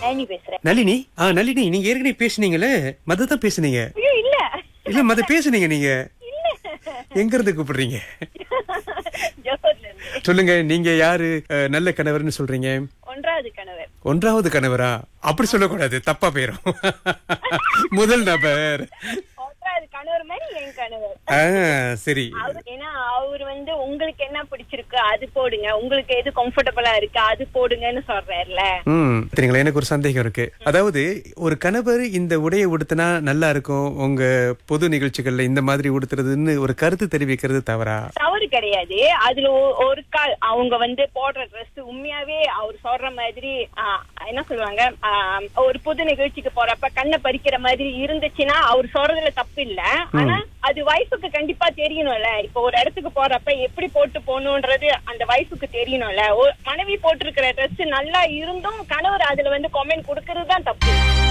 ஆனி பேசுறேன் நளினி ஆ நளினி நீங்க ஏற்கனவே பேசுனீங்களே மத தான் பேசுனீங்க ஐயோ இல்ல இல்ல மத பேசுனீங்க நீங்க எங்க இருந்து கூப்பிடுறீங்க ஜோஹர்ல இருந்து சொல்லுங்க நீங்க யாரு அஹ், நல்ல கணவர்னு சொல்றீங்க ஒன்றாவது கணவர் ஒன்றாவது கணவரா அப்படி சொல்லக்கூடாது தப்பா போயிரும் முதல் நபர் ஒன்றாவது கணவர் மாதிரி என் கணவர் ஆ, சரி அவரு- ஏன்னா அவர் வந்து உங்களுக்கு என்ன பிடிச்சிருக்கு அது போடுங்க உங்களுக்கு எது கம்ஃபர்டபுளா இருக்கு அது போடுங்கன்னு சொல்றாருல ம் சரிங்களா எனக்கு ஒரு சந்தேகம் இருக்கு அதாவது ஒரு கணவர் இந்த உடையை உடுத்தினா நல்லா இருக்கும் உங்க பொது நிகழ்ச்சிகள்ல இந்த மாதிரி உடுத்துறதுன்னு ஒரு கருத்து தெரிவிக்கிறது தவறா தவறு கிடையாது அதுல ஒ- ஒரு கால் அவங்க வந்து போடுற ட்ரெஸ் உண்மையாவே அவர் சொல்ற மாதிரி ஆ, என்ன சொல்லுவாங்க ஆ, ஒரு புது நிகழ்ச்சிக்கு போறப்ப கண்ணை பறிக்கிற மாதிரி இருந்துச்சுன்னா அவர் சொல்றதுல தப்பு இல்ல ஆனா அது வைஃபுக்கு கண்டிப்பா தெரியணும்ல இப்போ ஒரு இடத்துக்கு போறப்ப எப்படி போட்டு போகணுன்றது அந்த வைஃபுக்கு தெரியணும்ல ஒரு மனைவி போட்டிருக்கிற ட்ரெஸ் நல்லா இருந்தும் கணவர் அதுல வந்து கமெண்ட் கொடுக்கறது தான் தப்பு